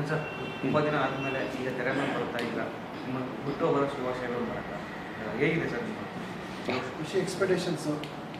Sir ತುಂಬ ದಿನ ಆದಮೇಲೆ ಈಗ ತೆರೆ ಮೇಲೆ ಬರ್ತಾ ಈಗ ನಿಮ್ಮ ಹುಟ್ಟುಹೋಗೋದ ಶುಭಾಶಯಗಳು ಬರಕ ಹೇಗಿದೆ ಸರ್ ನಿಮ್ಮ ಖುಷಿ ಎಕ್ಸ್ಪೆಕ್ಟೇಷನ್ಸು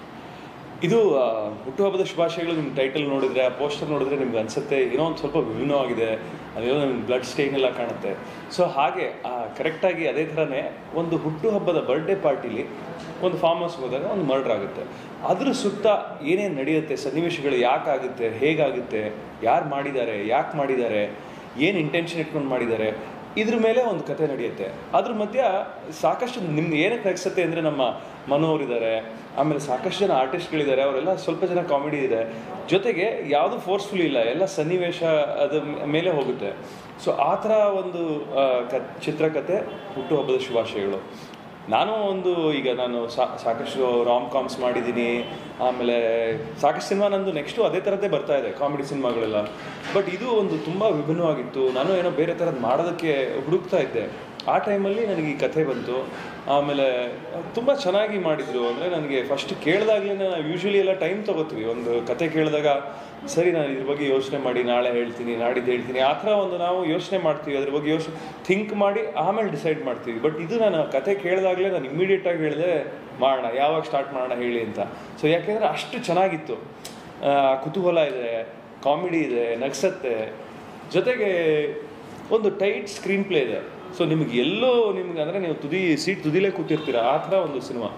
ಇದು ಆ, ಹುಟ್ಟುಹಬ್ಬದ ಶುಭಾಶಯಗಳು ನಿಮ್ಮ ಟೈಟಲ್ ನೋಡಿದ್ರೆ ಆ ಪೋಸ್ಟರ್ ನೋಡಿದ್ರೆ ನಿಮ್ಗೆ ಅನ್ಸುತ್ತೆ ಏನೋ ಒಂದು ಸ್ವಲ್ಪ ವಿಭಿನ್ನವಾಗಿದೆ ಅಲ್ಲೆಲ್ಲ ನಿಮ್ಗೆ ಬ್ಲಡ್ ಸ್ಟೇನ್ ಎಲ್ಲ ಕಾಣುತ್ತೆ ಸೊ ಹಾಗೆ ಕರೆಕ್ಟಾಗಿ ಅದೇ ಥರನೇ ಒಂದು ಹುಟ್ಟುಹಬ್ಬದ ಬರ್ಡೇ ಪಾರ್ಟಿಲಿ ಒಂದು ಫಾರ್ಮ್ ಹೌಸ್ ಹೋದಾಗ ಒಂದು ಮರ್ಡರ್ ಆಗುತ್ತೆ ಅದ್ರ ಸುತ್ತ ಏನೇನು ನಡೆಯುತ್ತೆ ಸನ್ನಿವೇಶಗಳು ಯಾಕಾಗುತ್ತೆ ಹೇಗಾಗುತ್ತೆ ಯಾರು ಮಾಡಿದ್ದಾರೆ ಯಾಕೆ ಮಾಡಿದ್ದಾರೆ ಏನು ಇಂಟೆನ್ಷನ್ ಇಟ್ಕೊಂಡು ಮಾಡಿದ್ದಾರೆ ಇದ್ರ ಮೇಲೆ ಒಂದು ಕತೆ ನಡೆಯುತ್ತೆ ಅದ್ರ ಮಧ್ಯ ಸಾಕಷ್ಟು ನಿಮ್ಗೆ ಏನಕ್ಕೆ ಅನಿಸುತ್ತೆ ಅಂದರೆ ನಮ್ಮ ಮನೋರಿದ್ದಾರೆ ಆಮೇಲೆ ಸಾಕಷ್ಟು ಜನ ಆರ್ಟಿಸ್ಟ್ಗಳಿದ್ದಾರೆ ಅವರೆಲ್ಲ ಸ್ವಲ್ಪ ಜನ ಕಾಮಿಡಿ ಇದೆ ಜೊತೆಗೆ ಯಾವುದು ಫೋರ್ಸ್ಫುಲ್ ಇಲ್ಲ ಎಲ್ಲ ಸನ್ನಿವೇಶ ಅದ ಮೇಲೆ ಹೋಗುತ್ತೆ ಸೊ ಆ ಥರ ಒಂದು ಆ, ಕ ಚಿತ್ರಕಥೆ ಹುಟ್ಟುಹಬ್ಬದ ಶುಭಾಶಯಗಳು ನಾನು ಒಂದು ಈಗ ನಾನು ಸಾ- ಸಾಕಷ್ಟು ರಾಮ್ ಕಾಮ್ಸ್ ಮಾಡಿದ್ದೀನಿ ಆಮೇಲೆ ಸಾಕಷ್ಟು ಸಿನಿಮಾ ನಂದು ನೆಕ್ಸ್ಟು ಅದೇ ಥರದ್ದೇ ಬರ್ತಾ ಇದೆ ಕಾಮಿಡಿ ಸಿನಿಮಾಗಳೆಲ್ಲ ಬಟ್ ಇದು ಒಂದು ತುಂಬ ವಿಭಿನ್ನವಾಗಿತ್ತು ನಾನು ಏನೋ ಬೇರೆ ಥರದ್ದು ಮಾಡೋದಕ್ಕೆ ಹುಡುಕ್ತಾ ಇದ್ದೆ ಆ ಟೈಮಲ್ಲಿ ನನಗೆ ಈ ಕಥೆ ಬಂತು ಆಮೇಲೆ ತುಂಬ ಚೆನ್ನಾಗಿ ಮಾಡಿದರು ಅಂದರೆ ನನಗೆ ಫಸ್ಟ್ ಕೇಳಿದಾಗಲೇ ನಾವು ಯೂಶ್ವಲಿ ಎಲ್ಲ ಟೈಮ್ ತೊಗೋತೀವಿ ಒಂದು ಕತೆ ಕೇಳಿದಾಗ ಸರಿ ನಾನು ಇದ್ರ ಬಗ್ಗೆ ಯೋಚನೆ ಮಾಡಿ ನಾಳೆ ಹೇಳ್ತೀನಿ ನಾಡಿದ್ದು ಹೇಳ್ತೀನಿ ಆ ಥರ ಒಂದು ನಾವು ಯೋಚನೆ ಮಾಡ್ತೀವಿ ಅದ್ರ ಬಗ್ಗೆ ಯೋಚನೆ ಥಿಂಕ್ ಮಾಡಿ ಆಮೇಲೆ ಡಿಸೈಡ್ ಮಾಡ್ತೀವಿ ಬಟ್ ಇದು ನಾನು ಕತೆ ಕೇಳಿದಾಗಲೇ ನಾನು ಇಮ್ಮಿಡಿಯೇಟಾಗಿ ಹೇಳಿದೆ ಮಾಡೋಣ ಯಾವಾಗ ಸ್ಟಾರ್ಟ್ ಮಾಡೋಣ ಹೇಳಿ ಅಂತ ಸೊ ಯಾಕೆಂದರೆ ಅಷ್ಟು ಚೆನ್ನಾಗಿತ್ತು ಆ, ಕುತೂಹಲ ಇದೆ ಕಾಮಿಡಿ ಇದೆ ನಗ್ಸತ್ತೆ ಜೊತೆಗೆ ಒಂದು ಟೈಟ್ ಸ್ಕ್ರೀನ್ ಪ್ಲೇ ಇದೆ ಸೊ ನಿಮ್ಗೆ ಎಲ್ಲೋ ನಿಮ್ಗೆ ಅಂದರೆ ನೀವು ತುದಿ ಸೀಟ್ ತುದಿಲೇ ಕೂತಿರ್ತೀರ ಆ ಥರ ಒಂದು ಸಿನಿಮಾ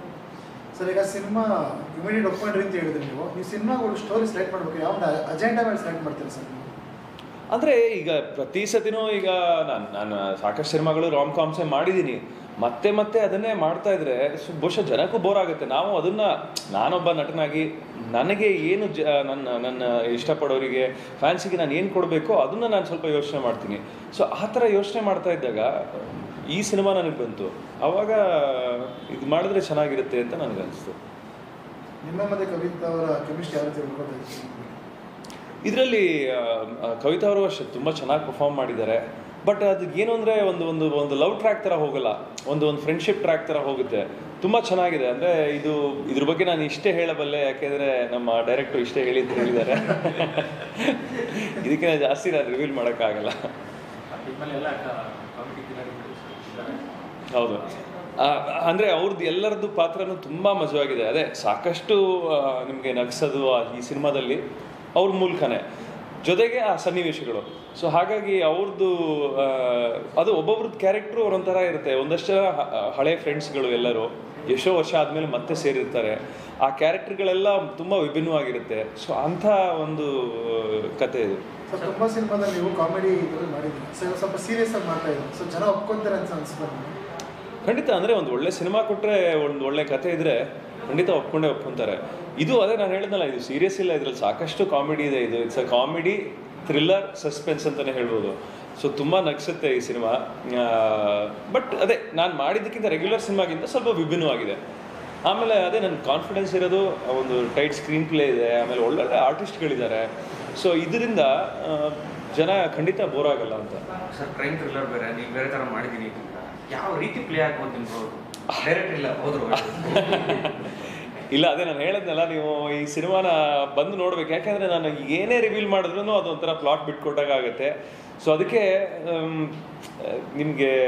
ಸರ್ ಈಗ ಸಿನಿಮಾ ಇಮಿಡಿಯೇಟ್ ಒಪ್ಕೊಂಡ್ರಿ ಅಂತ ಹೇಳಿದ್ರಿ ನೀವು ನೀವು ಸಿನಿಮಾಗಳು ಸ್ಟೋರಿ ಸೆಲೆಕ್ಟ್ ಮಾಡ್ಬೇಕು ಯಾವ ಅಜೆಂಡಾ ಮೇಲೆ ಸೆಲೆಕ್ಟ್ ಮಾಡ್ತೀರಾ ಸರ್ ನೀವು ಅಂದರೆ ಈಗ ಪ್ರತಿ ಸತಿನೂ ಈಗ ನಾನು ನಾನು ಸಾಕಷ್ಟು ಸಿನಿಮಾಗಳು ರಾಮ್ ಕಾಮ್ಸೇ ಮಾಡಿದ್ದೀನಿ ಮತ್ತೆ ಮತ್ತೆ ಅದನ್ನೇ ಮಾಡ್ತಾ ಇದ್ರೆ ಸೊ ಬಹುಶಃ ಜನಕ್ಕೂ ಬೋರ್ ಆಗುತ್ತೆ ನಾವು ಅದನ್ನ ನಾನೊಬ್ಬ ನಟನಾಗಿ ನನಗೆ ಏನು ಜ ನನ್ನ ನನ್ನ ಇಷ್ಟಪಡೋರಿಗೆ ಫ್ಯಾನ್ಸಿಗೆ ನಾನು ಏನು ಕೊಡಬೇಕೋ ಅದನ್ನ ನಾನು ಸ್ವಲ್ಪ ಯೋಚನೆ ಮಾಡ್ತೀನಿ ಸೊ ಆ ಥರ ಯೋಚನೆ ಮಾಡ್ತಾ ಇದ್ದಾಗ ಈ ಸಿನಿಮಾ ನನಗೆ ಬಂತು ಆವಾಗ ಇದು ಮಾಡಿದ್ರೆ ಚೆನ್ನಾಗಿರುತ್ತೆ ಅಂತ ನನಗನ್ನಿಸ್ತು ನಿಮ್ಮ ಮತ್ತೆ ಕವಿತಾ ಅವರ ಕೆಮಿಸ್ಟ್ರಿ ಯಾವ ರೀತಿ ಉಳ್ಕೊತಾ ಇತ್ತು ಇದರಲ್ಲಿ ಕವಿತಾ ಅವರು ಅಷ್ಟೇ ತುಂಬ ಚೆನ್ನಾಗಿ ಪರ್ಫಾರ್ಮ್ ಮಾಡಿದ್ದಾರೆ ಬಟ್ ಅದು ಏನು ಅಂದರೆ ಒಂದು ಒಂದು ಒಂದು ಲವ್ ಟ್ರ್ಯಾಕ್ ಥರ ಹೋಗಲ್ಲ ಒಂದು ಒಂದು ಫ್ರೆಂಡ್ಶಿಪ್ ಟ್ರ್ಯಾಕ್ ಥರ ಹೋಗುತ್ತೆ ತುಂಬ ಚೆನ್ನಾಗಿದೆ ಅಂದರೆ ಇದು ಇದ್ರ ಬಗ್ಗೆ ನಾನು ಇಷ್ಟೇ ಹೇಳಬಲ್ಲೆ ಯಾಕೆಂದರೆ ನಮ್ಮ ಡೈರೆಕ್ಟರ್ ಇಷ್ಟೇ ಹೇಳಿ ಅಂತ ಹೇಳಿದ್ದಾರೆ ಇದಕ್ಕೆ ನಾನು ಜಾಸ್ತಿ ನಾನು ರಿವೀಲ್ ಮಾಡೋಕ್ಕಾಗಲ್ಲ ನಿಮ್ಮಲ್ಲೆಲ್ಲ ಕಾಮಿಡಿ ಇದ್ದಾರೆ ಹೌದು ಆ, ಅಂದ್ರೆ ಅವ್ರದ್ದು ಎಲ್ಲರದ್ದು ಪಾತ್ರನೂ ತುಂಬಾ ಮಜವಾಗಿದೆ ಅದೇ ಸಾಕಷ್ಟು ನಿಮಗೆ ನಗ್ಸೋದು ಆ ಈ ಸಿನಿಮಾದಲ್ಲಿ ಅವ್ರ ಮೂಲಕನೇ ಜೊತೆಗೆ ಆ ಸನ್ನಿವೇಶಗಳು ಸೊ ಹಾಗಾಗಿ ಅವ್ರದ್ದು ಆ, ಅದು ಒಬ್ಬೊಬ್ರದ್ದು ಕ್ಯಾರೆಕ್ಟ್ರು ಒಂಥರ ಇರುತ್ತೆ ಒಂದಷ್ಟು ಜನ ಹ- ಹಳೆ ಫ್ರೆಂಡ್ಸ್ಗಳು ಎಲ್ಲರೂ ಎಷ್ಟೋ ವರ್ಷ ಆದಮೇಲೆ ಮತ್ತೆ ಸೇರಿರ್ತಾರೆ ಆ ಕ್ಯಾರೆಕ್ಟರ್ಗಳೆಲ್ಲ ತುಂಬ ವಿಭಿನ್ನವಾಗಿರುತ್ತೆ ಸೊ ಅಂಥ ಒಂದು ಕತೆ ಇದು ಸರ್ ತುಂಬ ಸಿನಿಮಾದಲ್ಲಿ ನೀವು ಕಾಮಿಡಿ ಇದ್ರಲ್ಲಿ ಮಾಡಿದ್ರಿ ಸೊ ಇವಾಗ ಸ್ವಲ್ಪ ಸೀರಿಯಸ್ ಆಗಿ ಮಾಡ್ತಾ ಇದ್ದೀವಿ ಸೊ ಜನ ಒಪ್ಕೊಂತಾರೆ ಅಂತ ಅನ್ಸ್ಬೋದು ನಿಮ್ಗೆ? ಖಂಡಿತ ಅಂದರೆ ಒಂದು ಒಳ್ಳೆ ಸಿನಿಮಾ ಕೊಟ್ಟರೆ ಒಂದು ಒಳ್ಳೆ ಕತೆ ಇದ್ರೆ ಖಂಡಿತ ಒಪ್ಕೊಂಡೇ ಒಪ್ಕೊಂತಾರೆ ಇದು ಅದೇ ನಾನು ಹೇಳಿದ್ನಲ್ಲ ಇದು ಸೀರಿಯಸ್ ಇಲ್ಲ ಇದ್ರಲ್ಲಿ ಸಾಕಷ್ಟು ಕಾಮಿಡಿ ಇದೆ ಇದು it's a comedy thriller suspense ಅಂತಲೇ ಹೇಳ್ಬೋದು ಸೊ ತುಂಬ ನಗ್ಸುತ್ತೆ ಈ ಸಿನಿಮಾ ಬಟ್ ಅದೇ ನಾನು ಮಾಡಿದ್ದಕ್ಕಿಂತ ರೆಗ್ಯುಲರ್ ಸಿನಿಮಾಗಿಂತ ಸ್ವಲ್ಪ ವಿಭಿನ್ನವಾಗಿದೆ ಆಮೇಲೆ ಅದೇ ನನ್ನ ಕಾನ್ಫಿಡೆನ್ಸ್ ಇರೋದು ಆ ಒಂದು ಟೈಟ್ ಸ್ಕ್ರೀನ್ ಪ್ಲೇ ಇದೆ ಆಮೇಲೆ ಒಳ್ಳೊಳ್ಳೆ ಆರ್ಟಿಸ್ಟ್ಗಳಿದ್ದಾರೆ ಸೊ ಇದರಿಂದ ಆ, ಜನ ಖಂಡಿತ ಬೋರ್ ಆಗಲ್ಲ ಅಂತ ಸರ್ ಕ್ರೈಮ್ ಥ್ರಿಲ್ಲರ್ ಬೇರೆ ನೀವು ಬೇರೆ ಥರ ಮಾಡಿದ್ದೀನಿ ಅಂತ ಯಾವ ರೀತಿ ಪ್ಲೇ ಆಗ್ಬೋದು ನಿಮ್ಗೆ ಡೈರೆಕ್ಟ್ ಇಲ್ಲ ಹೋದ್ರು ಇಲ್ಲ ಅದೇ ನಾನು ಹೇಳಿದ್ನಲ್ಲ ನೀವು ಈ ಸಿನಿಮಾನ ಬಂದು ನೋಡ್ಬೇಕು ಯಾಕಂದ್ರೆ ನಾನು ಏನೇ ರಿವೀಲ್ ಮಾಡಿದ್ರು ಅದೊಂಥರ ಪ್ಲಾಟ್ ಬಿಟ್ಕೊಟ್ಟಾಗ ಆಗುತ್ತೆ ಸೊ ಅದಕ್ಕೆ ನಿಮಗೆ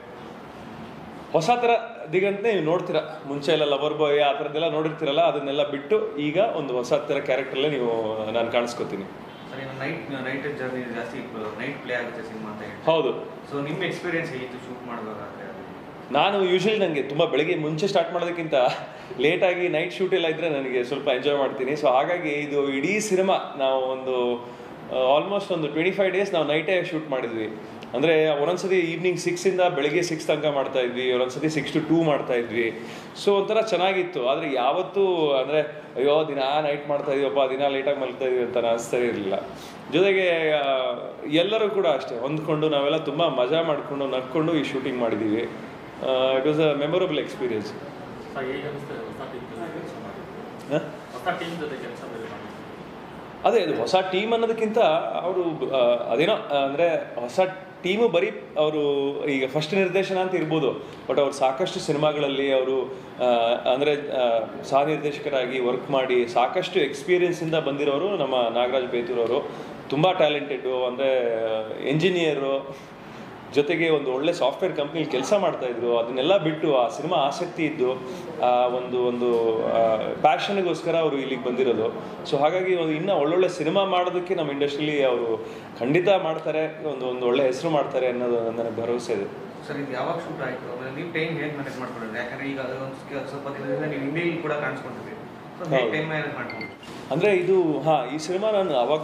ಹೊಸ ಥರ ದಿಗಂತನೇ ನೀವು ನೋಡ್ತೀರಾ ಮುಂಚೆ ಎಲ್ಲ ಲವರ್ ಬಾಯ್ ಆ ಥರದ್ದೆಲ್ಲ ನೋಡಿರ್ತೀರಲ್ಲ ಅದನ್ನೆಲ್ಲ ಬಿಟ್ಟು ಈಗ ಒಂದು ಹೊಸ ಥರ ಕ್ಯಾರೆಕ್ಟರ್ಲೇ ನೀವು ನಾನು ಕಾಣಿಸ್ಕೊತೀನಿ ಸರ್ ಇನ್ನು ನೈಟ್ ನೈಟ್ ಜರ್ನಿ ಜಾಸ್ತಿ ನೈಟ್ ಪ್ಲೇ ಆಗುತ್ತೆ ಸಿನಿಮಾ ಅಂತ ಹೇಳಿ ಹೌದು ಸೊ ನಿಮ್ಮ ಎಕ್ಸ್ಪೀರಿಯನ್ಸ್ ಹೇಗಿತ್ತು ಶೂಟ್ ಮಾಡಬೇಕಾದ್ರೆ ಅದು ನಾನು ಯೂಶಲಿ ನನಗೆ ತುಂಬ ಬೆಳಿಗ್ಗೆ ಮುಂಚೆ ಸ್ಟಾರ್ಟ್ ಮಾಡೋದಕ್ಕಿಂತ ಲೇಟಾಗಿ ನೈಟ್ ಶೂಟ್ ಎಲ್ಲ ಇದ್ದರೆ ನನಗೆ ಸ್ವಲ್ಪ ಎಂಜಾಯ್ ಮಾಡ್ತೀನಿ ಸೊ ಹಾಗಾಗಿ ಇದು ಇಡೀ ಸಿನಿಮಾ ನಾವು ಒಂದು ಆಲ್ಮೋಸ್ಟ್ ಒಂದು ಟ್ವೆಂಟಿ ಫೈವ್ ಡೇಸ್ ನಾವು ನೈಟೇ ಶೂಟ್ ಮಾಡಿದ್ವಿ ಅಂದರೆ ಒಂದೊಂದ್ಸತಿ ಈವ್ನಿಂಗ್ ಸಿಕ್ಸಿಂದ ಬೆಳಿಗ್ಗೆ ಸಿಕ್ಸ್ ತನಕ ಮಾಡ್ತಾ ಇದ್ವಿ ಒಂದೊಂದ್ಸತಿ ಸಿಕ್ಸ್ ಟು ಟೂ ಮಾಡ್ತಾ ಇದ್ವಿ ಸೊ ಒಂಥರ ಚೆನ್ನಾಗಿತ್ತು ಆದರೆ ಯಾವತ್ತೂ ಅಂದರೆ ಅಯ್ಯೋ ದಿನ ನೈಟ್ ಮಾಡ್ತಾ ಇದೀವಪ್ಪ ದಿನ ಲೇಟಾಗಿ ಮಲ್ತಾ ಇದೀವಿ ಅಂತ ಅನಿಸ್ತಾ ಇರಲಿಲ್ಲ ಜೊತೆಗೆ ಆ, ಎಲ್ಲರೂ ಕೂಡ ಅಷ್ಟೇ ಹೊಂದ್ಕೊಂಡು ನಾವೆಲ್ಲ ತುಂಬ ಮಜಾ ಮಾಡಿಕೊಂಡು ನಕ್ಕೊಂಡು ಈ ಶೂಟಿಂಗ್ ಮಾಡಿದ್ದೀವಿ it was a memorable experience sir ಹೇಗೆ ಅನಿಸ್ತದೆ ಹೊಸ ಟೀಮ್ ಜೊತೆ ಕೆಲಸ ಮಾಡಿ ಹೊಸ ಟೀಮ್ ಜೊತೆ ಕೆಲಸ ಬೇರೆ ಮಾಡಿ ಅದೇ ಅದು ಹೊಸ ಟೀಮ್ ಅನ್ನೋದಕ್ಕಿಂತ ಅವರು ಅದೇನೋ ಅಂದರೆ ಹೊಸ ಟೀಮು ಬರೀ ಅವರು ಈಗ ಫಸ್ಟ್ ನಿರ್ದೇಶನ ಅಂತ ಇರ್ಬೋದು ಬಟ್ ಅವ್ರು ಸಾಕಷ್ಟು ಸಿನಿಮಾಗಳಲ್ಲಿ ಅವರು ಅಂದರೆ ಸಹ ನಿರ್ದೇಶಕರಾಗಿ ವರ್ಕ್ ಮಾಡಿ ಸಾಕಷ್ಟು ಎಕ್ಸ್ಪೀರಿಯನ್ಸಿಂದ ಬಂದಿರೋರು ನಮ್ಮ ನಾಗರಾಜ್ ಬೇತೂರವರು ತುಂಬ ಟ್ಯಾಲೆಂಟೆಡ್ಡು ಅಂದರೆ ಎಂಜಿನಿಯರು ಜೊತೆಗೆ ಒಂದು ಒಳ್ಳೆ ಸಾಫ್ಟ್ವೇರ್ ಕಂಪ್ನಿಲಿ ಕೆಲಸ ಮಾಡ್ತಾ ಇದ್ರು ಅದನ್ನೆಲ್ಲ ಬಿಟ್ಟು ಆ ಸಿನಿಮಾ ಆಸಕ್ತಿ ಇದ್ದು ಆ ಒಂದು ಒಂದು ಪ್ಯಾಷನ್ಗೋಸ್ಕರ ಅವರು ಇಲ್ಲಿಗೆ ಬಂದಿರೋದು ಸೊ ಹಾಗಾಗಿ ಒಂದು ಇನ್ನೂ ಒಳ್ಳೊಳ್ಳೆ ಸಿನಿಮಾ ಮಾಡೋದಕ್ಕೆ ನಮ್ಮ ಇಂಡಸ್ಟ್ರಿಲಿ ಅವರು ಖಂಡಿತ ಮಾಡ್ತಾರೆ ಒಂದು ಒಂದು ಒಳ್ಳೆ ಹೆಸರು ಮಾಡ್ತಾರೆ ಅನ್ನೋದು ನನಗೆ ಭರವಸೆ ಇದೆ ಸರ್ ಇದು ಯಾವಾಗ ಶೂಟ್ ಆಯಿತು ಆಮೇಲೆ ನೀವು ಟೈಮ್ ಹೇಗೆ ಮ್ಯಾನೇಜ್ ಮಾಡ್ಕೊಂಡಿದ್ರಿ ಯಾಕಂದ್ರೆ ಈಗ ಅದು ಒಂದು ಸ್ಕ- ಸ್ವಲ್ಪ ದಿನದಿಂದ ನೀವು ಹಿಂದಿಲಿ ಕೂಡ ಕಾಣಿಸ್ಕೊಂಡಿದ್ರಿ ಸೊ ಹೇಗೆ ಹೌದು. ಟೈಮ್ ಮ್ಯಾನೇಜ್ ಮಾಡ್ಕೊಂಡು ಅಂದರೆ ಇದು ಹಾಂ ಈ ಸಿನಿಮಾ ನಾನು ಅವಾಗ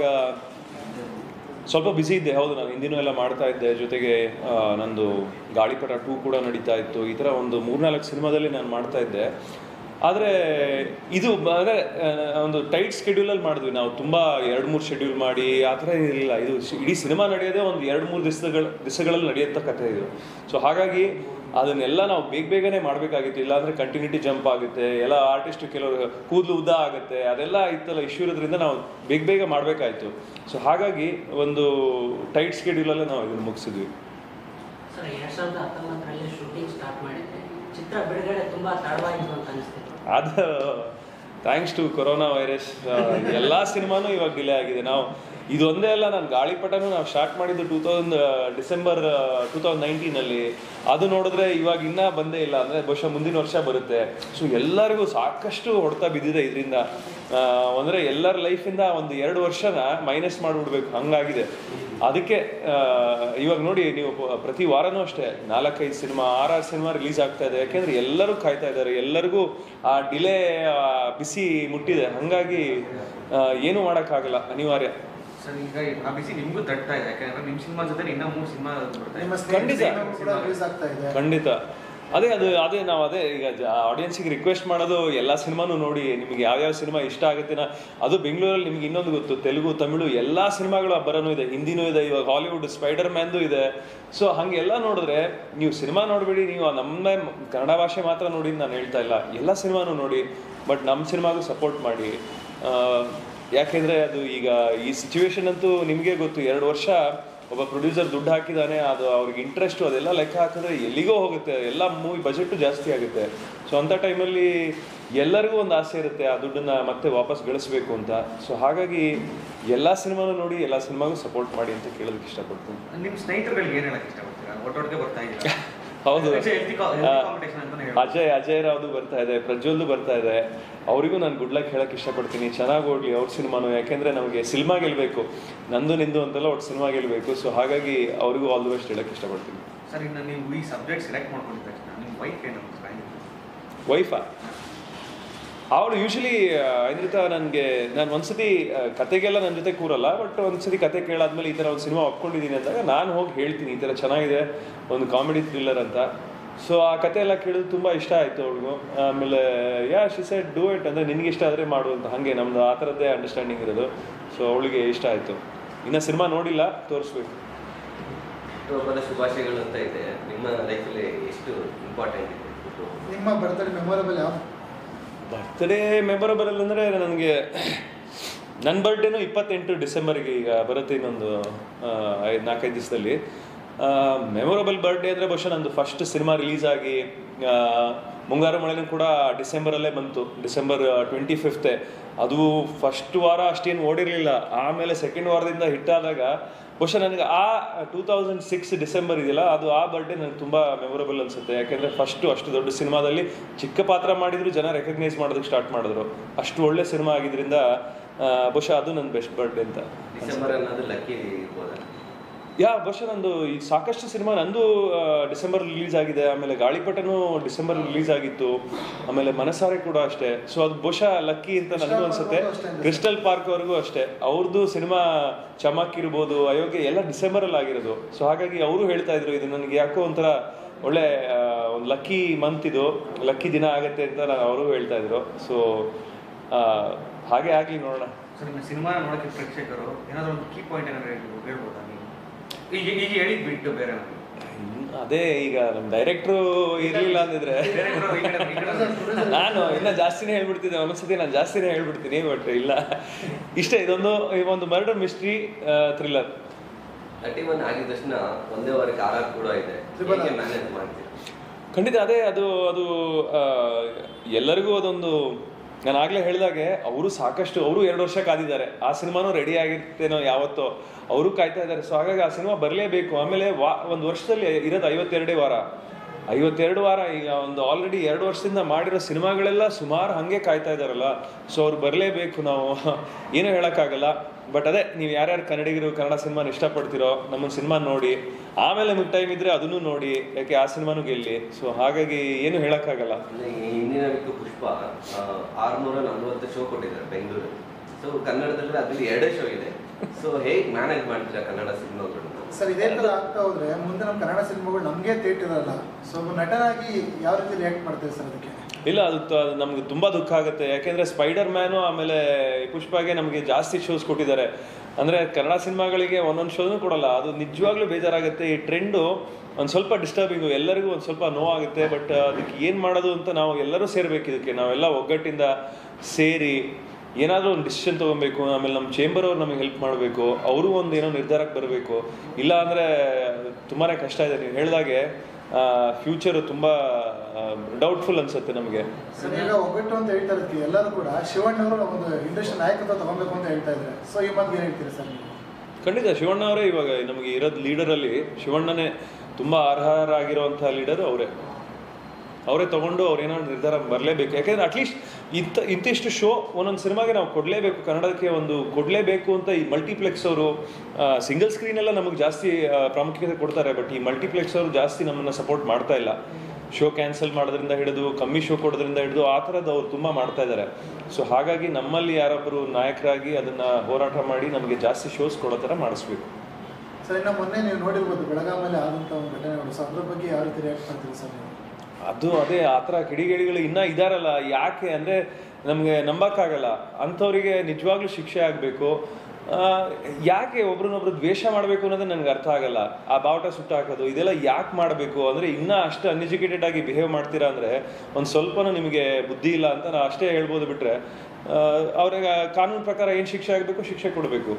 ಸ್ವಲ್ಪ ಬ್ಯುಸಿ ಇದ್ದೆ ಹೌದು ನಾನು ಹಿಂದಿನೂ ಎಲ್ಲ ಮಾಡ್ತಾ ಇದ್ದೆ ಜೊತೆಗೆ ಆ, ನಂದು ಗಾಳಿಪಟ ಟೂ ಕೂಡ ನಡೀತಾ ಇತ್ತು ಈ ಥರ ಒಂದು ಮೂರ್ನಾಲ್ಕು ಸಿನಿಮಾದಲ್ಲಿ ನಾನು ಮಾಡ್ತಾ ಇದ್ದೆ ಆದರೆ ಇದು ಅಂದರೆ ಒಂದು ಟೈಟ್ ಸ್ಕೆಡ್ಯೂಲಲ್ಲಿ ಮಾಡಿದ್ವಿ ನಾವು ತುಂಬ ಎರಡು ಮೂರು ಶೆಡ್ಯೂಲ್ ಮಾಡಿ ಆ ಥರ ಇರಲಿಲ್ಲ ಇದು ಶ್- ಇಡೀ ಸಿನಿಮಾ ನಡೆಯೋದೇ ಒಂದು ಎರಡು ಮೂರು ದಿವಸಗಳ ದಿವಸಗಳಲ್ಲಿ ನಡೆಯುತ್ತ ಕಥೆ ಇದು ಸೊ ಹಾಗಾಗಿ ಅದನ್ನೆಲ್ಲ ನಾವು ಬೇಗ ಬೇಗನೆ ಮಾಡಬೇಕಾಗಿತ್ತು ಇಲ್ಲಾಂದರೆ ಕಂಟಿನ್ಯೂಟಿ ಜಂಪ್ ಆಗುತ್ತೆ ಎಲ್ಲ ಆರ್ಟಿಸ್ಟ್ ಕೆಲವರು ಕೂದಲು ಉದ್ದ ಆಗುತ್ತೆ ಅದೆಲ್ಲ ಇತ್ತಲ್ಲ ಇಶ್ಯೂ ಇರೋದ್ರಿಂದ ನಾವು ಬೇಗ ಬೇಗ ಮಾಡಬೇಕಾಯ್ತು ಸೊ ಹಾಗಾಗಿ ಒಂದು ಟೈಟ್ ಸ್ಕೆಡ್ಯೂಲಲ್ಲೇ ನಾವು ಇದನ್ನು ಮುಗಿಸಿದ್ವಿ ಸರ್ ಎರಡ್ ಸಾವಿರದ ಹತ್ತೊಂಬತ್ತರಲ್ಲಿ ಶೂಟಿಂಗ್ ಸ್ಟಾರ್ಟ್ ಮಾಡಿದ್ದೆ ಚಿತ್ರ ಬಿಡುಗಡೆ ತುಂಬಾ ತಡವಾಯಿತು ಅಂತ ಅನಿಸ್ತಿತ್ತು ಅದು ಥ್ಯಾಂಕ್ಸ್ ಟು ಕೊರೋನಾ ವೈರಸ್ ಎಲ್ಲ ಸಿನಿಮಾನೂ ಇವಾಗ ಡಿಲೇ ಆಗಿದೆ ನಾವು ಇದೊಂದೇ ಅಲ್ಲ ನಾನು ಗಾಳಿಪಟನೂ ನಾವು ಸ್ಟಾರ್ಟ್ ಮಾಡಿದ್ದು two thousand December two thousand ನೈನ್ಟೀನಲ್ಲಿ ಅದು ನೋಡಿದ್ರೆ ಇವಾಗ ಇನ್ನೂ ಬಂದೇ ಇಲ್ಲ ಅಂದರೆ ಬಹುಶಃ ಮುಂದಿನ ವರ್ಷ ಬರುತ್ತೆ ಸೊ ಎಲ್ಲರಿಗೂ ಸಾಕಷ್ಟು ಹೊಡೆತ ಬಿದ್ದಿದೆ ಇದರಿಂದ ಅಂದರೆ ಎಲ್ಲರ ಲೈಫಿಂದ ಒಂದು ಎರಡು ವರ್ಷನ ಮೈನಸ್ ಮಾಡಿಬಿಡ್ಬೇಕು ಹಂಗಾಗಿದೆ ಅದಕ್ಕೆ ಆ, ಇವಾಗ ನೋಡಿ ನೀವು ಪ- ಪ್ರತಿ ವಾರನೂ ಅಷ್ಟೇ ನಾಲ್ಕೈದು ಸಿನಿಮಾ ಆರಾರು ಸಿನಿಮಾ ರಿಲೀಸ್ ಆಗ್ತಾ ಇದೆ ಯಾಕೆಂದ್ರೆ ಎಲ್ಲರೂ ಕಾಯ್ತಾ ಇದ್ದಾರೆ ಎಲ್ಲರಿಗೂ ಆ ಡಿಲೇ ಬಿಸಿ ಮುಟ್ಟಿದೆ ಹಾಗಾಗಿ ಆ, ಏನೂ ಮಾಡೋಕ್ಕಾಗಲ್ಲ ಅನಿವಾರ್ಯ ಸರ್ ಈಗ ಆ ಬಿಸಿ ನಿಮಗೂ ತಟ್ತಾ ಇದೆ ಯಾಕಂದ್ರೆ ನಿಮ್ಮ ಸಿನಿಮಾ ಜೊತೆ ಇನ್ನೂ ಮೂರು ಸಿನಿಮಾ ಬರ್ತಾ ನಿಮ್ಮ ಇದೆ ಖಂಡಿತ. ಸ್ನೇಹಿತರು ಕೂಡ ರಿಲೀಸ್ ಆಗ್ತಾ ಇದೆ ಖಂಡಿತ ಅದೇ ಅದು ಅದೇ ನಾವು ಅದೇ ಈಗ ಆಡಿಯನ್ಸಿಗೆ ರಿಕ್ವೆಸ್ಟ್ ಮಾಡೋದು ಎಲ್ಲ ಸಿನಿಮಾನು ನೋಡಿ ನಿಮಗೆ ಯಾವ್ಯಾವ ಸಿನಿಮಾ ಇಷ್ಟ ಆಗುತ್ತೆ ನಾ ಅದು ಬೆಂಗಳೂರಲ್ಲಿ ನಿಮ್ಗೆ ಇನ್ನೊಂದು ಗೊತ್ತು ತೆಲುಗು ತಮಿಳು ಎಲ್ಲ ಸಿನಿಮಾಗಳು ಬರೋನು ಇದೆ ಹಿಂದಿನೂ ಇದೆ ಇವಾಗ ಹಾಲಿವುಡ್ ಸ್ಪೈಡರ್ ಮ್ಯಾನ್ದು ಇದೆ ಸೊ ಹಂಗೆಲ್ಲ ನೋಡಿದ್ರೆ ನೀವು ಸಿನಿಮಾ ನೋಡಬೇಡಿ ನೀವು ನಮ್ಮ ಕನ್ನಡ ಭಾಷೆ ಮಾತ್ರ ನೋಡಿ ನಾನು ಹೇಳ್ತಾ ಇಲ್ಲ ಎಲ್ಲ ಸಿನಿಮಾನು ನೋಡಿ ಬಟ್ ನಮ್ಮ ಸಿನಿಮಾಗೂ ಸಪೋರ್ಟ್ ಮಾಡಿ ಆ, ಯಾಕೆಂದ್ರೆ ಅದು ಈಗ ಈ ಸಿಚುವೇಶನ್ ಅಂತೂ ನಿಮಗೆ ಗೊತ್ತು ಎರಡು ವರ್ಷ ಒಬ್ಬ ಪ್ರೊಡ್ಯೂಸರ್ ದುಡ್ಡು ಹಾಕಿದಾನೆ ಅದು ಅವ್ರಿಗೆ ಇಂಟ್ರೆಸ್ಟು ಅದೆಲ್ಲ ಲೆಕ್ಕ ಹಾಕಿದ್ರೆ ಎಲ್ಲಿಗೋ ಹೋಗುತ್ತೆ ಎಲ್ಲ ಮೂವಿ ಬಜೆಟು ಜಾಸ್ತಿ ಆಗುತ್ತೆ ಸೊ ಅಂಥ ಟೈಮಲ್ಲಿ ಎಲ್ಲರಿಗೂ ಒಂದು ಆಸೆ ಇರುತ್ತೆ ಆ ದುಡ್ಡನ್ನ ಮತ್ತೆ ವಾಪಸ್ ಗಳಿಸ್ಬೇಕು ಅಂತ ಸೊ ಹಾಗಾಗಿ ಎಲ್ಲ ಸಿನಿಮಾನು ನೋಡಿ ಎಲ್ಲ ಸಿನಿಮಾಗೂ ಸಪೋರ್ಟ್ ಮಾಡಿ ಅಂತ ಕೇಳೋದಕ್ಕೆ ಇಷ್ಟಪಡ್ತೀನಿ ನಿಮ್ಮ ಸ್ನೇಹಿತರುಗಳಿಗೆ ಏನು ಹೇಳಕ್ಕೆ ಇಷ್ಟಪಡ್ತೀರಾ ಒಟ್ಟೊಟ್ಟಿಗೆ ಬರ್ತಾ ಇದ್ದೀರಾ ಹೌದು It's a healthy co- healthy ಆ, competition ಅಂತಾನೆ ಹೇಳ್ಬೋದು. ಅಜಯ್ ಅಜಯ್ ರಾವ್ದು ಬರ್ತಾ ಇದೆ ಪ್ರಜ್ವಲ್ದು ಬರ್ತಾ ಇದೆ ಅವರಿಗೂ ನಾನು ಗುಡ್ ಲಕ್ ಹೇಳಕ್ ಇಷ್ಟಪಡ್ತೀನಿ ಚೆನ್ನಾಗಿ ಓಡ್ಲಿ ಅವ್ರ ಸಿನಿಮಾನು ಯಾಕೆಂದ್ರೆ ನಮಗೆ ಸಿನಿಮಾ ಗೆಲ್ಬೇಕು ನಂದು ನಿಂದು ಅಂತೆಲ್ಲ ಒಟ್ಟು ಸಿನಿಮಾ ಗೆಲ್ಬೇಕು ಸೊ ಹಾಗಾಗಿ ಅವರಿಗೂ ಆಲ್ ದಿ ಬೆಸ್ಟ್ ಹೇಳಕ್ ಇಷ್ಟಪಡ್ತೀನಿ ಸರ್ ಇನ್ನು ನೀವು ಈ ಸಬ್ಜೆಕ್ಟ್ ಸೆಲೆಕ್ಟ್ ಮಾಡ್ಕೊಂಡಿದ ತಕ್ಷಣ ನಿಮ್ಮ ವೈಫ್ ಏನು ವೈಫಾ ಅವಳು ಯೂಶಲಿ ಐಂದ್ರಿತಾ ನನಗೆ ನಾನು ಒಂದ್ಸತಿ ಆ, ಕತೆಗೆಲ್ಲ ನನ್ನ ಜೊತೆ ಕೂರಲ್ಲ ಬಟ್ ಒಂದ್ಸತಿ ಕತೆ ಕೇಳಾದ್ಮೇಲೆ ಈ ಥರ ಒಂದು ಸಿನಿಮಾ ಒಪ್ಕೊಂಡಿದ್ದೀನಿ ಅಂದಾಗ ನಾನು ಹೋಗಿ ಹೇಳ್ತೀನಿ ಈ ಥರ ಚೆನ್ನಾಗಿದೆ ಒಂದು ಕಾಮಿಡಿ ಥ್ರಿಲ್ಲರ್ ಅಂತ ಸೊ ಆ ಕತೆ ಎಲ್ಲ ಕೇಳಿದ್ರೆ ತುಂಬ ಇಷ್ಟ ಆಯಿತು ಅವಳಿಗೂ ಆಮೇಲೆ yeah she said do it ಅಂದರೆ ನಿನಗೆ ಇಷ್ಟ ಆದರೆ ಮಾಡು ಅಂತ ಹಾಗೆ ನಮ್ಮದು ಆ ಥರದ್ದೇ ಅಂಡರ್ಸ್ಟ್ಯಾಂಡಿಂಗ್ ಇರೋದು ಸೊ ಅವಳಿಗೆ ಇಷ್ಟ ಆಯಿತು ಇನ್ನು ಸಿನಿಮಾ ನೋಡಿಲ್ಲ ತೋರಿಸ್ಬೇಕು ಹುಟ್ಟುಹಬ್ಬದ ಶುಭಾಶಯಗಳು ಅಂತ ಇದೆ ನಿಮ್ಮ ಲೈಫಲ್ಲಿ ಎಷ್ಟು ಇಂಪಾರ್ಟೆಂಟ್ ಇದೆ ಹುಟ್ಟುಹಬ್ಬ? ನಿಮ್ಮ ಬರ್ತ್ಡೇ ಮೆಮೊರಬಲ್ ಯಾವ ಬರ್ತ್ಡೇ ಮೆಮೊರಬಲ್ ಅಂದರೆ ನನಗೆ ನನ್ನ ಬರ್ಡೇನು ಇಪ್ಪತ್ತೆಂಟು ಡಿಸೆಂಬರ್ಗೆ ಈಗ ಬರುತ್ತೆ ಇನ್ನೊಂದು ಆ, ಐದು ನಾಲ್ಕೈದು ದಿವಸದಲ್ಲಿ ಮೆಮೊರಬಲ್ ಬರ್ಡೇ ಅಂದರೆ ಬಹುಶಃ ನಂದು ಫಸ್ಟ್ ಸಿನಿಮಾ ರಿಲೀಸ್ ಆಗಿ ಆ, ಮುಂಗಾರು ಮಳೆನೂ ಕೂಡ ಡಿಸೆಂಬರಲ್ಲೇ ಬಂತು ಡಿಸೆಂಬರ್ ಟ್ವೆಂಟಿ ಫಿಫ್ತೆ ಅದು ಫಸ್ಟ್ ವಾರ ಅಷ್ಟೇನು ಓಡಿರಲಿಲ್ಲ ಆಮೇಲೆ ಸೆಕೆಂಡ್ ವಾರದಿಂದ ಹಿಟ್ಟಾದಾಗ ಬಹುಶಃ ನನಗೆ ಆ ಟೂ ತೌಸಂಡ್ ಸಿಕ್ಸ್ ಡಿಸೆಂಬರ್ ಇದೆಯಲ್ಲ ಅದು ಆ ಬರ್ಡೇ ನನಗೆ ತುಂಬ ಮೆಮೊರಬಲ್ ಅನ್ಸುತ್ತೆ ಯಾಕೆಂದರೆ ಫಸ್ಟು ಅಷ್ಟು ದೊಡ್ಡ ಸಿನಿಮಾದಲ್ಲಿ ಚಿಕ್ಕ ಪಾತ್ರ ಮಾಡಿದ್ರು ಜನ ರೆಕಗ್ನೈಸ್ ಮಾಡೋದಕ್ಕೆ ಸ್ಟಾರ್ಟ್ ಮಾಡಿದ್ರು ಅಷ್ಟು ಒಳ್ಳೆ ಸಿನಿಮಾ ಆಗಿದ್ರಿಂದ ಆ, ಬಹುಶಃ ಅದು ನನ್ನ ಬೆಸ್ಟ್ ಬರ್ಡೇ ಅಂತ ಡಿಸೆಂಬರ್ ಅನ್ನೋದು ಲಕ್ಕಿ ಇರ್ಬೋದಾ ಯಾ ಬಹುಶಃ ನಂದು ಈ ಸಾಕಷ್ಟು ಸಿನಿಮಾ ನಂದು ಆ, ಡಿಸೆಂಬರ್ ರಿಲೀಸ್ ಆಗಿದೆ ಆಮೇಲೆ ಗಾಳಿಪಟನು ಡಿಸೆಂಬರ್ ರಿಲೀಸ್ ಆಗಿತ್ತು ಆಮೇಲೆ ಮನಸಾರೆ ಕೂಡ ಅಷ್ಟೇ ಸೊ ಅದು ಬಹುಶಃ ಲಕ್ಕಿ ಅಂತ ನನಗೂ ಅನ್ಸುತ್ತೆ ಅವ್ರ್ದು ಅಷ್ಟೇ ಅನ್ಸುತ್ತೆ. ಕ್ರಿಸ್ಟಲ್ ಪಾರ್ಕ್ ಅವ್ರಿಗೂ ಅಷ್ಟೇ ಅವ್ರದ್ದು ಸಿನಿಮಾ ಚಮಕ್ ಇರ್ಬೋದು ಅಯೋಗ್ಯ ಎಲ್ಲ ಡಿಸೆಂಬರ್ ಅಲ್ಲಿ ಆಗಿರೋದು ಸೊ ಹಾಗಾಗಿ ಅವರು ಹೇಳ್ತಾ ಇದ್ರು ಇದು ನನಗೆ ಯಾಕೋ ಒಂಥರ ಒಳ್ಳೆ ಒಂದು ಲಕ್ಕಿ ಮಂತ್ ಇದು ಲಕ್ಕಿ ದಿನ ಆಗತ್ತೆ ಅಂತ ನಾನು ಅವರು ಹೇಳ್ತಾ ಇದ್ರು ಸೊ ಹಾಗೆ ಆಗ್ಲಿ ನೋಡೋಣ ಸರ್ ನಿಮ್ಮ ಸಿನಿಮಾ ನೋಡೋಕ್ಕೆ ಪ್ರೇಕ್ಷಕರು ಏನಾದರೂ ಒಂದು ಕೀ ಪಾಯಿಂಟ್ ಏನಾದ್ರು ಹೇಳ್ಬೋದು ಹೇಳ್ಬೋದಾ ನೀವು ಈಗ ಈಗ ಹೇಳಿದ್ ಬಿಟ್ಟು ಬೇರೆ ಏನಾದ್ರು? ಅದೇ ಈಗ ನಮ್ಮ ಡೈರೆಕ್ಟ್ರು ಇರಲಿಲ್ಲ ಅಂದಿದ್ರೆ ಬೇರೆ ಏನಾದ್ರು ಈ ಕಡೆ- ಈ ಕಡೆ- ನಾನು ಇನ್ನ ಜಾಸ್ತಿನೇ ಹೇಳ್ಬಿಡ್ತಿದ್ದೆ ಒಂದೊಂದ್ಸತಿ ನಾನು ಜಾಸ್ತಿನೇ ಹೇಳ್ಬಿಡ್ತೀನಿ ಬಟ್ ಇಲ್ಲ ಇಷ್ಟೇ ಇದೊಂದು ಈ ಒಂದು murder mystery thriller thirty one ಆಗಿದ ತಕ್ಷಣ ಒಂದೇ ವಾರಕ್ಕೆ ಆರ್ ಕೂಡ ಇದೆ ತ್ರಿಬಲ್ ಹೇಗೆ ಆರ್. ಮ್ಯಾನೇಜ್ ಮಾಡ್ತೀರಾ ಖಂಡಿತ ಅದೇ ಅದು ಅದು ಆ, ಎಲ್ಲರಿಗೂ ಅದೊಂದು ನಾನು ಆಗಲೇ ಹೇಳಿದಾಗೆ ಅವರು ಸಾಕಷ್ಟು ಅವರು ಎರಡು ವರ್ಷ ಕಾದಿದ್ದಾರೆ ಆ ಸಿನಿಮಾನೂ ರೆಡಿ ಆಗಿರ್ತೇನೋ ಯಾವತ್ತೋ ಅವರು ಕಾಯ್ತಾ ಇದ್ದಾರೆ ಸೊ ಹಾಗಾಗಿ ಆ ಸಿನಿಮಾ ಬರಲೇಬೇಕು ಆಮೇಲೆ ವಾ ಒಂದು ವರ್ಷದಲ್ಲಿ ಇರೋದು ಐವತ್ತೆರಡೇ ವಾರ ಐವತ್ತೆರಡು ವಾರ ಈಗ ಒಂದು ಆಲ್ರೆಡಿ ಎರಡು ವರ್ಷದಿಂದ ಮಾಡಿರೋ ಸಿನಿಮಾಗಳೆಲ್ಲ ಸುಮಾರು ಹಾಗೆ ಕಾಯ್ತಾ ಇದ್ದಾರಲ್ಲ ಸೊ ಅವ್ರು ಬರಲೇಬೇಕು ನಾವು ಏನೂ ಹೇಳೋಕ್ಕಾಗಲ್ಲ ಬಟ್ ಅದೇ ನೀವು ಯಾರ್ಯಾರು ಕನ್ನಡಿಗರು ಕನ್ನಡ ಸಿನಿಮಾನ ಇಷ್ಟಪಡ್ತೀರೋ ನಮ್ಮ ಸಿನಿಮಾ ನೋಡಿ ಆಮೇಲೆ ನಿಮ್ಗೆ ಟೈಮ್ ಇದ್ರೆ ಅದನ್ನು ನೋಡಿ ಯಾಕೆ ಆ ಸಿನಿಮಾನು ಗೆಲ್ಲಿ ಸೊ ಹಾಗಾಗಿ ಏನು ಹೇಳೋಕ್ಕಾಗಲ್ಲ ಅಂದ್ರೆ ಈ ಹಿಂದಿನ ವೀಕ್ ಪುಷ್ಪ ಆರ್ನೂರ ನಲ್ವತ್ತು ಶೋ ಕೊಟ್ಟಿದ್ದಾರೆ ಬೆಂಗಳೂರು ಸೊ ಕನ್ನಡದಲ್ಲಿ ಅದ್ರಲ್ಲಿ ಎರಡೇ ಶೋ ಇದೆ ಸೊ ಹೇಗೆ ಮ್ಯಾನೇಜ್ ಮಾಡ್ತೀರಾ ಕನ್ನಡ ಸಿನಿಮಾಗಳನ್ನ ಸರ್ ಇದೇ ಥರ ಆಗ್ತಾ ಹೋದ್ರೆ ಮುಂದೆ ನಮ್ಮ ಕನ್ನಡ ಸಿನಿಮಾಗಳು ನಮಗೆ ಥಿಯೇಟರ್ ಇರಲ್ಲ ಸೊ ಒಬ್ಬ ನಟನಾಗಿ ಯಾವ ರೀತಿ ರಿಯಾಕ್ಟ್ ಮಾಡ್ತೀವಿ ಸರ್ ಅದಕ್ಕೆ ಇಲ್ಲ ಅದು ತ- ಅದು ನಮ್ಗೆ ತುಂಬಾ ದುಃಖ ಆಗುತ್ತೆ ಯಾಕೆಂದ್ರೆ ಸ್ಪೈಡರ್ ಮ್ಯಾನು ಆಮೇಲೆ ಪುಷ್ಪಾಗೆ ನಮಗೆ ಜಾಸ್ತಿ ಶೋಸ್ ಕೊಟ್ಟಿದ್ದಾರೆ ಅಂದ್ರೆ ಕನ್ನಡ ಸಿನಿಮಾಗಳಿಗೆ ಒಂದೊಂದು ಶೋನು ಕೊಡಲ್ಲ ಅದು ನಿಜವಾಗ್ಲೂ ಬೇಜಾರಾಗುತ್ತೆ ಈ ಟ್ರೆಂಡು ಒಂದು ಸ್ವಲ್ಪ ಡಿಸ್ಟರ್ಬಿಂಗು ಎಲ್ಲರಿಗೂ ಒಂದು ಸ್ವಲ್ಪ ನೋವಾಗುತ್ತೆ ಬಟ್ ಅದಕ್ಕೆ ಏನು ಮಾಡೋದು ಅಂತ ನಾವು ಎಲ್ಲರೂ ಸೇರ್ಬೇಕು ಇದಕ್ಕೆ ನಾವೆಲ್ಲ ಒಗ್ಗಟ್ಟಿಂದ ಸೇರಿ ಏನಾದರೂ ಒಂದು ಡಿಸಿಷನ್ ತೊಗೊಬೇಕು ಆಮೇಲೆ ನಮ್ಮ ಚೇಂಬರ್ ಅವ್ರು ನಮಗೆ ಹೆಲ್ಪ್ ಮಾಡಬೇಕು ಅವರು ಒಂದು ಏನೋ ನಿರ್ಧಾರಕ್ಕೆ ಬರಬೇಕು ಇಲ್ಲ ಅಂದರೆ ತುಂಬಾ ಕಷ್ಟ ಇದೆ ನೀವು ಹೇಳಿದಾಗೆ ಫ್ಯೂಚರು ತುಂಬ ಡೌಟ್ಫುಲ್ ಅನ್ಸುತ್ತೆ ನಮಗೆ ಸರ್ ಈಗ ಒಗ್ಗಟ್ಟು ಅಂತ ಹೇಳ್ತಾ ಇರೋದಕ್ಕೆ ಎಲ್ಲರೂ ಕೂಡ ಶಿವಣ್ಣವರು ಒಂದು ಇಂಡಸ್ಟ್ರಿ ನಾಯಕತ್ವ ತಗೊಬೇಕು ಅಂತ ಹೇಳ್ತಾ ಇದ್ದಾರೆ ಸೊ ಈ ಮಾತು ಏನು ಹೇಳ್ತೀರಿ ಸರ್ ನೀವು ಖಂಡಿತ ಶಿವಣ್ಣ ಅವರೇ ಇವಾಗ ನಮಗೆ ಇರೋದು ಲೀಡರಲ್ಲಿ ಶಿವಣ್ಣನೇ ತುಂಬ ಅರ್ಹರಾಗಿರುವಂಥ ಲೀಡರ್ ಅವರೇ ಅವರೇ ತಗೊಂಡು ಅವ್ರೇನೋ ನಿರ್ಧಾರ ಬರಲೇಬೇಕು ಯಾಕೆಂದ್ರೆ ಅಟ್ಲೀಸ್ಟ್ ಇಂಥ ಇಂತಿಷ್ಟು ಶೋ ಒಂದೊಂದು ಸಿನಿಮಾಗೆ ನಾವು ಕೊಡಲೇಬೇಕು ಕನ್ನಡಕ್ಕೆ ಒಂದು ಕೊಡಲೇಬೇಕು ಅಂತ ಈ ಮಲ್ಟಿಪ್ಲೆಕ್ಸ್ ಅವರು ಸಿಂಗಲ್ ಸ್ಕ್ರೀನೆಲ್ಲ ನಮಗೆ ಜಾಸ್ತಿ ಆ, ಪ್ರಾಮುಖ್ಯತೆ ಕೊಡ್ತಾರೆ ಬಟ್ ಈ ಮಲ್ಟಿಪ್ಲೆಕ್ಸ್ ಅವರು ಜಾಸ್ತಿ ನಮ್ಮನ್ನು ಸಪೋರ್ಟ್ ಮಾಡ್ತಾ ಇಲ್ಲ ಶೋ ಕ್ಯಾನ್ಸಲ್ ಮಾಡೋದ್ರಿಂದ ಹಿಡಿದು ಕಮ್ಮಿ ಶೋ ಕೊಡೋದ್ರಿಂದ ಹಿಡಿದು ಆ ಥರದ್ದು ಅವ್ರು ತುಂಬ ಮಾಡ್ತಾ ಇದ್ದಾರೆ ಸೊ ಹಾಗಾಗಿ ನಮ್ಮಲ್ಲಿ ಯಾರೊಬ್ಬರು ನಾಯಕರಾಗಿ ಅದನ್ನು ಹೋರಾಟ ಮಾಡಿ ನಮಗೆ ಜಾಸ್ತಿ ಶೋಸ್ ಕೊಡೋ ಥರ ಮಾಡಿಸ್ಬೇಕು ಸರ್ ಇನ್ನು ಮೊನ್ನೆ ನೀವು ನೋಡಿರ್ಬೋದು ಬೆಳಗಾಮಲ್ಲಿ ಆದಂಥ ಒಂದು ಘಟನೆಗಳು ಸೊ ಅದ್ರ ಬಗ್ಗೆ ಯಾವ ರೀತಿ ರಿಯಾಕ್ಟ್ ಮಾಡ್ತೀರಿ ಸರ್ ನೀವು ಅದು ಅದೇ ಆ ಥರ ಕಿಡಿಗೇಡಿಗಳು ಇನ್ನೂ ಇದಾರಲ್ಲ ಯಾಕೆ ಅಂದರೆ ನಮಗೆ ನಂಬಕ್ಕಾಗಲ್ಲ ಅಂಥವರಿಗೆ ನಿಜವಾಗ್ಲೂ ಶಿಕ್ಷೆ ಆಗಬೇಕು ಯಾಕೆ ಒಬ್ರನ್ನೊಬ್ರು ದ್ವೇಷ ಮಾಡಬೇಕು ಅನ್ನೋದೇ ನನಗೆ ಅರ್ಥ ಆಗಲ್ಲ ಆ ಬಾವುಟ ಸುಟ್ಟು ಹಾಕೋದು ಇದೆಲ್ಲ ಯಾಕೆ ಮಾಡಬೇಕು ಅಂದರೆ ಇನ್ನೂ ಅಷ್ಟು ಅನ್ಎಜುಕೇಟೆಡ್ ಆಗಿ ಬಿಹೇವ್ ಮಾಡ್ತೀರಾ ಅಂದರೆ ಒಂದು ಸ್ವಲ್ಪನೂ ನಿಮಗೆ ಬುದ್ಧಿ ಇಲ್ಲ ಅಂತ ನಾವು ಅಷ್ಟೇ ಹೇಳ್ಬೋದು ಬಿಟ್ಟರೆ ಅವ್ರಿಗೆ ಕಾನೂನು ಪ್ರಕಾರ ಏನು ಶಿಕ್ಷೆ ಆಗಬೇಕು ಶಿಕ್ಷೆ ಕೊಡಬೇಕು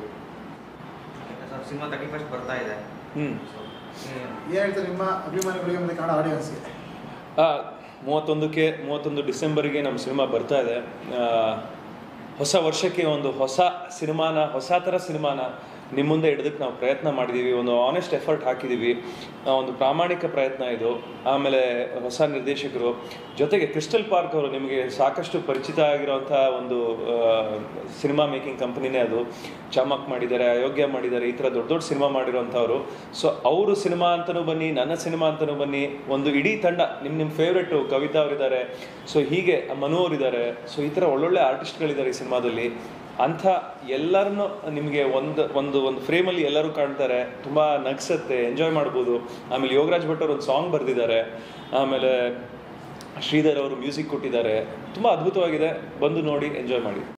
ಸರ್ ಸಿನಿಮಾ ತರ್ಟಿ ಫಸ್ಟ್ ಬರ್ತಾ ಇದೆ ಹ್ಞೂ ಸೊ ಏನು ಹೇಳ್ತಾರೆ ನಿಮ್ಮ ಅಭಿಮಾನಿಗಳಿಗೆ ಮತ್ತು ಕನ್ನಡ ಆಡಿಯನ್ಸ್ಗೆ ಆ, ಮೂವತ್ತೊಂದಕ್ಕೆ ಮೂವತ್ತೊಂದು ಡಿಸೆಂಬರ್ಗೆ ನಮ್ಮ ಸಿನಿಮಾ ಬರ್ತಾ ಇದೆ ಆ, ಹೊಸ ವರ್ಷಕ್ಕೆ ಒಂದು ಹೊಸ ಸಿನಿಮಾನ ಹೊಸ ಥರ ಸಿನಿಮಾನ ನಿಮ್ಮ ಮುಂದೆ ಇಡೋದಕ್ಕೆ ನಾವು ಪ್ರಯತ್ನ ಮಾಡಿದ್ದೀವಿ ಒಂದು ಆನೆಸ್ಟ್ ಎಫರ್ಟ್ ಹಾಕಿದ್ದೀವಿ ಆ, ಒಂದು ಪ್ರಾಮಾಣಿಕ ಪ್ರಯತ್ನ ಇದು ಆಮೇಲೆ ಹೊಸ ನಿರ್ದೇಶಕರು ಜೊತೆಗೆ ಕ್ರಿಸ್ಟಲ್ ಪಾರ್ಕ್ ಅವರು ನಿಮಗೆ ಸಾಕಷ್ಟು ಪರಿಚಿತ ಆಗಿರುವಂಥ ಒಂದು ಸಿನಿಮಾ ಮೇಕಿಂಗ್ ಕಂಪನಿನೇ ಅದು ಚಮಕ್ ಮಾಡಿದ್ದಾರೆ ಅಯೋಗ್ಯ ಮಾಡಿದ್ದಾರೆ ಈ ಥರ ದೊಡ್ಡ ದೊಡ್ಡ ಸಿನಿಮಾ ಮಾಡಿರೋಂಥವ್ರು ಸೊ ಅವರು ಸಿನಿಮಾ ಅಂತಲೂ ಬನ್ನಿ ನನ್ನ ಸಿನಿಮಾ ಅಂತಲೂ ಬನ್ನಿ ಒಂದು ಇಡೀ ತಂಡ ನಿಮ್ಮ ನಿಮ್ಮ ಫೇವ್ರೆಟ್ಟು ಕವಿತಾ ಅವರಿದ್ದಾರೆ ಸೊ ಹೀಗೆ ಮನು ಅವರಿದ್ದಾರೆ ಸೊ ಈ ಥರ ಒಳ್ಳೊಳ್ಳೆ ಆರ್ಟಿಸ್ಟ್ಗಳಿದ್ದಾರೆ ಈ ಸಿನಿಮಾದಲ್ಲಿ ಅಂಥ ಎಲ್ಲರನ್ನು ನಿಮಗೆ ಒಂದು ಒಂದು ಒಂದು ಫ್ರೇಮಲ್ಲಿ ಎಲ್ಲರೂ ಕಾಣ್ತಾರೆ ತುಂಬ ನಗ್ಸತ್ತೆ ಎಂಜಾಯ್ ಮಾಡ್ಬೋದು ಆಮೇಲೆ ಯೋಗರಾಜ್ ಭಟ್ ಅವರು ಒಂದು ಸಾಂಗ್ ಬರೆದಿದ್ದಾರೆ ಆಮೇಲೆ ಶ್ರೀಧರ್ ಅವರು ಮ್ಯೂಸಿಕ್ ಕೊಟ್ಟಿದ್ದಾರೆ ತುಂಬ ಅದ್ಭುತವಾಗಿದೆ ಬಂದು ನೋಡಿ ಎಂಜಾಯ್ ಮಾಡಿ